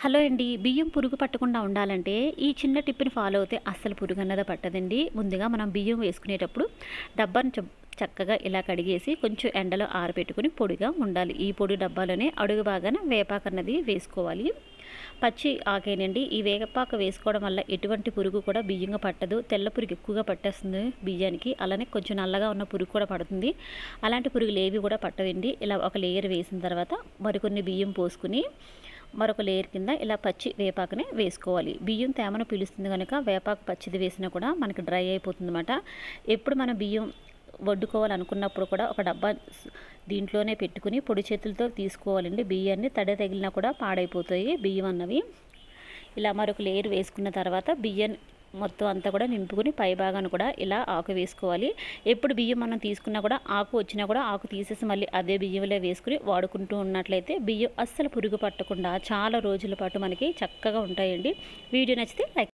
hello అండి బియ్యం పురుగు పట్టకుండా ఉండాలంటే ఈ చిన్న టిప్ని ఫాలో అయితే అస్సలు పురుగు అన్నది పట్టదండి ముందుగా మనం బియ్యం వేసుకునేటప్పుడు డబ్బాను చ- చక్కగా ఇలా కడిగేసి కొంచెం ఎండలో ఆరబెట్టుకుని పొడిగా ఉండాలి ఈ పొడి డబ్బాలోనే అడుగు బాగాన వేపాకు అన్నది వేసుకోవాలి పచ్చి ఆకేనండి ఈ వేపాకు వేసుకోవడం వల్ల ఎటువంటి పురుగు కూడా బియ్యంగా పట్టదు తెల్ల పురుగు ఎక్కువగా పట్టేస్తుంది బియ్యానికి అలానే కొంచెం నల్లగా ఉన్న పురుగు కూడా పడుతుంది అలాంటి పురుగులు ఏవి కూడా పట్టవండి ఇలా ఒక లేయర్ వేసిన తర్వాత మరికొన్ని బియ్యం పోసుకుని మరొక లేయర్ కింద ఇలా పచ్చి వేపాకునే వేసుకోవాలి బియ్యం తేమను పీలుస్తుంది కనుక వేపాకు పచ్చిది వేసినా కూడా మనకి డ్రై అయిపోతుంది అనమాట ఎప్పుడు మన బియ్యం వడ్డుకోవాలనుకున్నప్పుడు కూడా ఒక డబ్బా స్- దీంట్లోనే పెట్టుకుని పొడి చేతులతో తీసుకోవాలండి బియ్యాన్ని తడి తగిలినా కూడా పాడైపోతాయి బియ్యం అన్నవి ఇలా మరొక లేయర్ వేసుకున్న తర్వాత బియ్యం మొత్తం అంతా కూడా నింపుకుని పై భాగాన్ని కూడా ఇలా ఆకు వేసుకోవాలి ఎప్పుడు బియ్యం మనం తీసుకున్నా కూడా ఆకు వచ్చినా కూడా ఆకు తీసేసి మళ్ళీ అదే బియ్యంలో వేసుకుని వాడుకుంటూ ఉన్నట్లయితే బియ్యం అస్సలు పురుగు పట్టకుండా చాలా రోజుల పాటు మనకి చక్కగా ఉంటాయండి వీడియో నచ్చితే లైక్